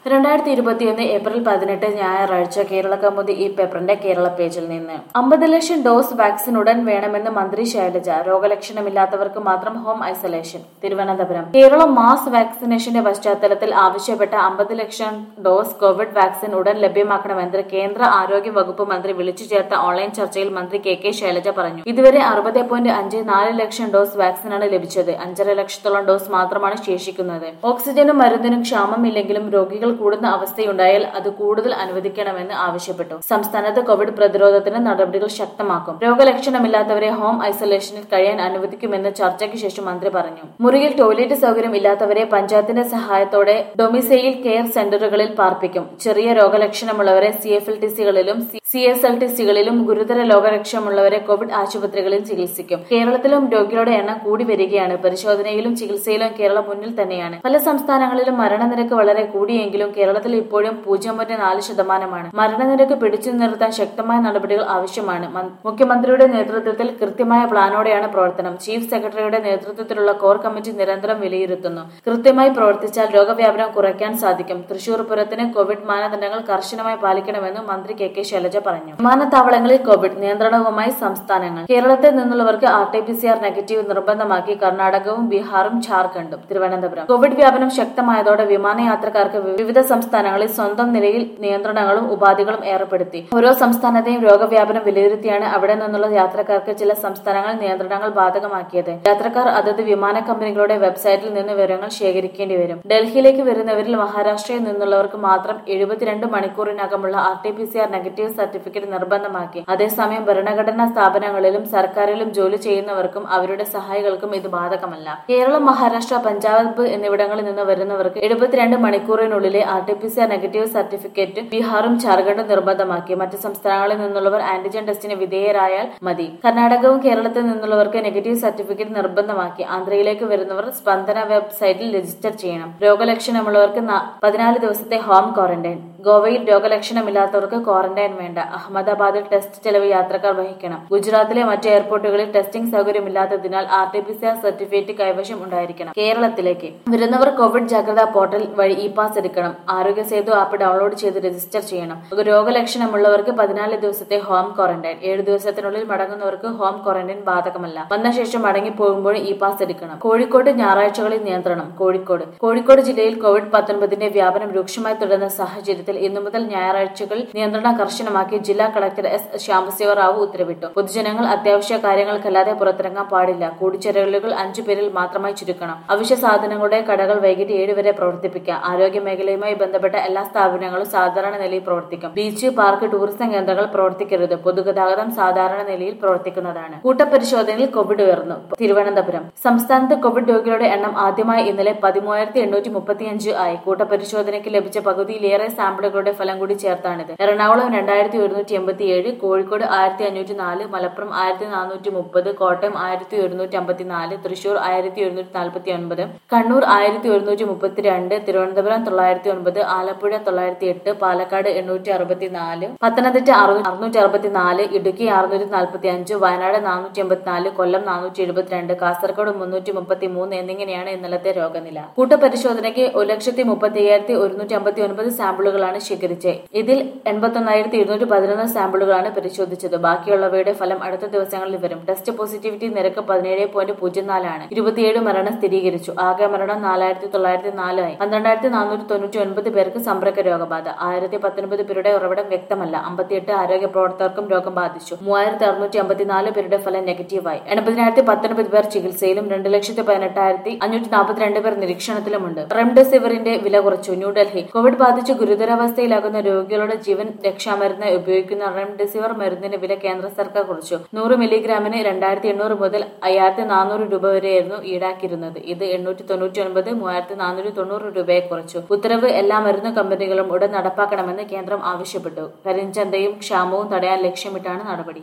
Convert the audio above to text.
രണ്ടായിരത്തി ഇരുപത്തിയൊന്ന് ഏപ്രിൽ പതിനെട്ട് ഞായറാഴ്ച കേരള കൗമുദി ഈ പേപ്പറിന്റെ കേരള പേജിൽ നിന്ന് അമ്പത് ലക്ഷം ഡോസ് വാക്സിൻ ഉടൻ വേണമെന്ന് മന്ത്രി ശൈലജ രോഗലക്ഷണമില്ലാത്തവർക്ക് മാത്രം home isolation Thiruvananthapuram Keralam mass വാക്സിനേഷന്റെ പശ്ചാത്തലത്തിൽ ആവശ്യപ്പെട്ട അമ്പത് ലക്ഷം ഡോസ് കോവിഡ് വാക്സിൻ ഉടൻ ലഭ്യമാക്കണമെന്ന് കേന്ദ്ര ആരോഗ്യ വകുപ്പ് മന്ത്രി വിളിച്ചു ചേർത്ത ഓൺലൈൻ ചർച്ചയിൽ മന്ത്രി കെ കെ ശൈലജ പറഞ്ഞു ഇതുവരെ അറുപത് പോയിന്റ് അഞ്ച് നാല് ലക്ഷം ഡോസ് വാക്സിനാണ് ലഭിച്ചത് അഞ്ചര ലക്ഷത്തോളം ഡോസ് മാത്രമാണ് ശേഷിക്കുന്നത് ഓക്സിജനും മരുന്നിനും ക്ഷാമമില്ലെങ്കിലും രോഗികൾ കൂടുന്ന അവസ്ഥയുണ്ടായാൽ അത് കൂടുതൽ അനുവദിക്കണമെന്ന് ആവശ്യപ്പെട്ടു സംസ്ഥാനത്ത് കോവിഡ് പ്രതിരോധത്തിന് നടപടികൾ ശക്തമാക്കും രോഗലക്ഷണമില്ലാത്തവരെ ഹോം ഐസൊലേഷനിൽ കഴിയാൻ അനുവദിക്കുമെന്ന് ചർച്ചയ്ക്ക് ശേഷം മന്ത്രി പറഞ്ഞു മുറിയിൽ ടോയ്ലറ്റ് സൗകര്യം ഇല്ലാത്തവരെ പഞ്ചായത്തിന്റെ സഹായത്തോടെ ഡൊമിസൈൽ കെയർ സെന്ററുകളിൽ പാർപ്പിക്കും ചെറിയ രോഗലക്ഷണമുള്ളവരെ സി എഫ് എൽ ടി സികളിലും സി എസ് എൽ ടി സികളിലും ഗുരുതര രോഗലക്ഷണമുള്ളവരെ കോവിഡ് ആശുപത്രികളിൽ ചികിത്സിക്കും കേരളത്തിലും രോഗികളുടെ എണ്ണം കൂടി വരികയാണ് പരിശോധനയിലും ചികിത്സയിലും കേരളം മുന്നിൽ തന്നെയാണ് പല സംസ്ഥാനങ്ങളിലും മരണനിരക്ക് വളരെ കൂടിയെങ്കിലും കേരളത്തിൽ ഇപ്പോഴും പൂജ്യം പോയിന്റ് നാല് ശതമാനമാണ് മരണനിരക്ക് പിടിച്ചു നിർത്താൻ ശക്തമായ നടപടികൾ ആവശ്യമാണ് മൻ- മുഖ്യമന്ത്രിയുടെ നേതൃത്വത്തിൽ കൃത്യമായ പ്ലാനോടെയാണ് പ്രവർത്തനം ചീഫ് സെക്രട്ടറിയുടെ നേതൃത്വത്തിലുള്ള കോർ കമ്മിറ്റി നിരന്തരം വിലയിരുത്തുന്നു കൃത്യമായി പ്രവർത്തിച്ചാൽ രോഗവ്യാപനം കുറയ്ക്കാൻ സാധിക്കും തൃശൂർ പൂരത്തിന് കോവിഡ് മാനദണ്ഡങ്ങൾ കർശനമായി പാലിക്കണമെന്നും മന്ത്രി കെ കെ ശൈലജ പറഞ്ഞു വിമാനത്താവളങ്ങളിൽ കോവിഡ് നിയന്ത്രണവുമായി സംസ്ഥാനങ്ങൾ കേരളത്തിൽ നിന്നുള്ളവർക്ക് R T P C R negative നിർബന്ധമാക്കി കർണാടകവും ബീഹാറും ഝാർഖണ്ഡും തിരുവനന്തപുരം കോവിഡ് വ്യാപനം ശക്തമായതോടെ വിമാനയാത്രക്കാർക്ക് വിവിധ സംസ്ഥാനങ്ങളിൽ സ്വന്തം നിലയിൽ നിയന്ത്രണങ്ങളും ഉപാധികളും ഏർപ്പെടുത്തി ഓരോ സംസ്ഥാനത്തെയും രോഗവ്യാപനം വിലയിരുത്തിയാണ് അവിടെ നിന്നുള്ള യാത്രക്കാർക്ക് ചില സംസ്ഥാനങ്ങൾ നിയന്ത്രണങ്ങൾ ബാധകമാക്കിയത് യാത്രക്കാർ അതത് വിമാന കമ്പനികളുടെ വെബ്സൈറ്റിൽ നിന്ന് വിവരങ്ങൾ ശേഖരിക്കേണ്ടി വരും ഡൽഹിയിലേക്ക് വരുന്നവരിൽ മഹാരാഷ്ട്രയിൽ നിന്നുള്ളവർക്ക് മാത്രം എഴുപത്തിരണ്ട് മണിക്കൂറിനകമുള്ള R T P C R negative certificate നിർബന്ധമാക്കി അതേസമയം ഭരണഘടനാ സ്ഥാപനങ്ങളിലും സർക്കാരിലും ജോലി ചെയ്യുന്നവർക്കും അവരുടെ സഹായികൾക്കും ഇത് ബാധകമല്ല കേരളം മഹാരാഷ്ട്ര പഞ്ചാബ് എന്നിവിടങ്ങളിൽ നിന്ന് വരുന്നവർക്ക് എഴുപത്തിരണ്ട് മണിക്കൂറിനുള്ളിലെ R T P C R negative certificate ബീഹാറും ജാർഖണ്ഡും നിർബന്ധമാക്കി മറ്റ് സംസ്ഥാനങ്ങളിൽ നിന്നുള്ളവർ ആന്റിജൻ ടെസ്റ്റിന് വിധേയരായാൽ മതി കർണാടകവും കേരളത്തിൽ നിന്നുള്ളവർക്ക് നെഗറ്റീവ് സർട്ടിഫിക്കറ്റ് നിർബന്ധമാക്കി ആന്ധ്രയിലേക്ക് വരുന്നവർ സ്പന്ദന വെബ്സൈറ്റിൽ രജിസ്റ്റർ ചെയ്യണം രോഗലക്ഷണമുള്ളവർക്ക് ന- പതിനാല് ദിവസത്തെ ഹോം ക്വാറന്റൈൻ ഗോവയിൽ രോഗലക്ഷണമില്ലാത്തവർക്ക് ക്വാറന്റൈൻ വേണ്ട അഹമ്മദാബാദിൽ ടെസ്റ്റ് ചെലവ് യാത്രക്കാർ വഹിക്കണം ഗുജറാത്തിലെ മറ്റ് എയർപോർട്ടുകളിൽ ടെസ്റ്റിംഗ് സൗകര്യമില്ലാത്തതിനാൽ R T P C R certificate കൈവശം ഉണ്ടായിരിക്കണം കേരളത്തിലേക്ക് വരുന്നവർ കോവിഡ് ജാഗ്രതാ പോർട്ടൽ വഴി ഇ പാസ് എടുക്കണം ആരോഗ്യ സേതു ആപ്പ് ഡൗൺലോഡ് ചെയ്ത് രജിസ്റ്റർ ചെയ്യണം രോഗലക്ഷണമുള്ളവർക്ക് പതിനാല് ദിവസത്തെ ഹോം ക്വാറന്റൈൻ ഏഴ് ദിവസത്തിനുള്ളിൽ മടങ്ങുന്നവർക്ക് ഹോം ക്വാറന്റൈൻ ബാധകമല്ല വന്ന ശേഷം മടങ്ങി പോകുമ്പോൾ ഇ പാസ് എടുക്കണം കോഴിക്കോട് ഞായറാഴ്ചകളിൽ നിയന്ത്രണം കോഴിക്കോട് കോഴിക്കോട് ജില്ലയിൽ കോവിഡ് പത്തൊൻപതിന്റെ വ്യാപനം രൂക്ഷമായി തുടരുന്ന സാഹചര്യത്തിൽ ഇന്നു മുതൽ ഞായറാഴ്ചകളിൽ നിയന്ത്രണം കർശനമാക്കി ജില്ലാ കളക്ടർ എസ് ശ്യാമശിവ റാവു ഉത്തരവിട്ടു പൊതുജനങ്ങൾ അത്യാവശ്യ കാര്യങ്ങൾക്കല്ലാതെ പുറത്തിറങ്ങാൻ പാടില്ല കൂടിച്ചേരലുകൾ അഞ്ചു പേരിൽ മാത്രമായി ചുരുക്കണം അവശ്യ സാധനങ്ങളുടെ കടകൾ വൈകിട്ട് ഏഴ് വരെ പ്രവർത്തിപ്പിക്കാം ആരോഗ്യ മേഖലയുമായി ബന്ധപ്പെട്ട എല്ലാ സ്ഥാപനങ്ങളും സാധാരണ നിലയിൽ പ്രവർത്തിക്കും ബീച്ച് പാർക്ക് ടൂറിസം കേന്ദ്രങ്ങൾ പ്രവർത്തിക്കരുത് പൊതുഗതാഗതം സാധാരണ നിലയിൽ പ്രവർത്തിക്കുന്നതാണ് കൂട്ടപരിശോധനയിൽ കോവിഡ് ഉയർന്നു തിരുവനന്തപുരം സംസ്ഥാനത്ത് കോവിഡ് രോഗികളുടെ എണ്ണം ആദ്യമായി ഇന്നലെ പതിമൂവായിരത്തി എണ്ണൂറ്റി മുപ്പത്തിയഞ്ച് ആയി കൂട്ടപരിശോധനയ്ക്ക് ലഭിച്ച പകുതിയിലേറെ സാമ്പിളുകളുടെ ഫലം കൂടി ചേർത്താണിത് എറണാകുളം രണ്ടായിരത്തി ഒരുന്നൂറ്റി എൺപത്തിയേഴ് കോഴിക്കോട് ആയിരത്തി അഞ്ഞൂറ്റി നാല് മലപ്പുറം ആയിരത്തി നാനൂറ്റി മുപ്പത് കോട്ടയം ആയിരത്തി ഒരുന്നൂറ്റി അമ്പത്തിനാല് തൃശൂർ ആയിരത്തി ഒരുന്നൂറ്റി നാൽപ്പത്തി ഒൻപത് കണ്ണൂർ ആയിരത്തി ഒരുന്നൂറ്റി മുപ്പത്തിരണ്ട് തിരുവനന്തപുരം തൊള്ളായിരത്തി ഒൻപത് ആലപ്പുഴ തൊള്ളായിരത്തി എട്ട് പാലക്കാട് എണ്ണൂറ്റി അറുപത്തിനാല് പത്തനംതിട്ട അറു- അറുന്നൂറ്റി അറുപത്തിനാല് ഇടുക്കി അറുന്നൂറ്റി നാൽപ്പത്തി അഞ്ച് വയനാട് നാനൂറ്റി എൺപത്തിനാല് കൊല്ലം നാനൂറ്റി എഴുപത്തിരണ്ട് കാസർഗോഡ് മുന്നൂറ്റി മുപ്പത്തി മൂന്ന് എന്നിങ്ങനെയാണ് ഇന്നലത്തെ രോഗനില കൂട്ടപരിശോധനയ്ക്ക് ഒരു ലക്ഷത്തി മുപ്പത്തി അയ്യായിരത്തി ഒരുന്നൂറ്റി അമ്പത്തി ഒൻപത് സാമ്പിളുകളാണ് ശേഖരിച്ചത് ഇതിൽ എൺപത്തൊന്നായിരത്തി ഇരുന്നൂറ്റി പതിനൊന്ന് സാമ്പിളുകളാണ് പരിശോധിച്ചത് ബാക്കിയുള്ളവയുടെ ഫലം അടുത്ത ദിവസങ്ങളിൽ വരും ടെസ്റ്റ് പോസിറ്റിവിറ്റി നിരക്ക് പതിനേഴ് പോയിന്റ് പൂജ്യം നാലാണ് ഇരുപത്തിയേഴ് മരണം സ്ഥിരീകരിച്ചു ആകെ മരണം നാലായിരത്തി തൊള്ളായിരത്തി നാലായി പന്ത്രണ്ടായിരത്തി നാനൂറ്റി തൊണ്ണൂറ്റി ഒൻപത് പേർക്ക് സമ്പർക്ക രോഗബാധ ആയിരത്തി പത്തൊൻപത് പേരുടെ ഉറവിടം വ്യക്തമല്ല അമ്പത്തിയെട്ട് ആരോഗ്യ പ്രവർത്തകർക്കും രോഗം ബാധിച്ചു മൂവായിരത്തി അറുന്നൂറ്റി അമ്പത്തിനാല് പേരുടെ ഫലം നെഗറ്റീവായി എൺപതിനായിരത്തി പത്തൊൻപത് പേർ ചികിത്സയിലും രണ്ട് ലക്ഷത്തി പതിനെട്ടായിരത്തി അഞ്ഞൂറ്റി നാൽപ്പത്തിരണ്ട് പേർ നിരീക്ഷണത്തിലുമുണ്ട് റെംഡെസിവിറിന്റെ വില കുറച്ചു ന്യൂഡൽഹി കോവിഡ് ബാധിച്ച് ഗുരുതരാവസ്ഥയിലാകുന്ന രോഗികളുടെ ജീവൻ രക്ഷാമരുന്ന് ഉപയോഗിക്കുന്ന റെംഡെസിവിർ മരുന്നിന്റെ വില കേന്ദ്ര സർക്കാർ കുറച്ചു നൂറ് മില്ലിഗ്രാമിന് രണ്ടായിരത്തി എണ്ണൂറ് മുതൽ അയ്യായിരത്തി നാനൂറ് രൂപ വരെയായിരുന്നു ഈടാക്കിയിരുന്നത് ഇത് എണ്ണൂറ്റി തൊണ്ണൂറ്റി ഒൻപത് മൂവായിരത്തി നാനൂറ്റി തൊണ്ണൂറ് രൂപയെ കുറച്ചു ഉത്തരവ് എല്ലാ മരുന്ന് കമ്പനികളും ഉടൻ നടപ്പാക്കണമെന്ന് കേന്ദ്രം ആവശ്യപ്പെട്ടു കരിഞ്ചന്തയും ക്ഷാമവും തടയാൻ ലക്ഷ്യമിട്ടാണ് നടപടി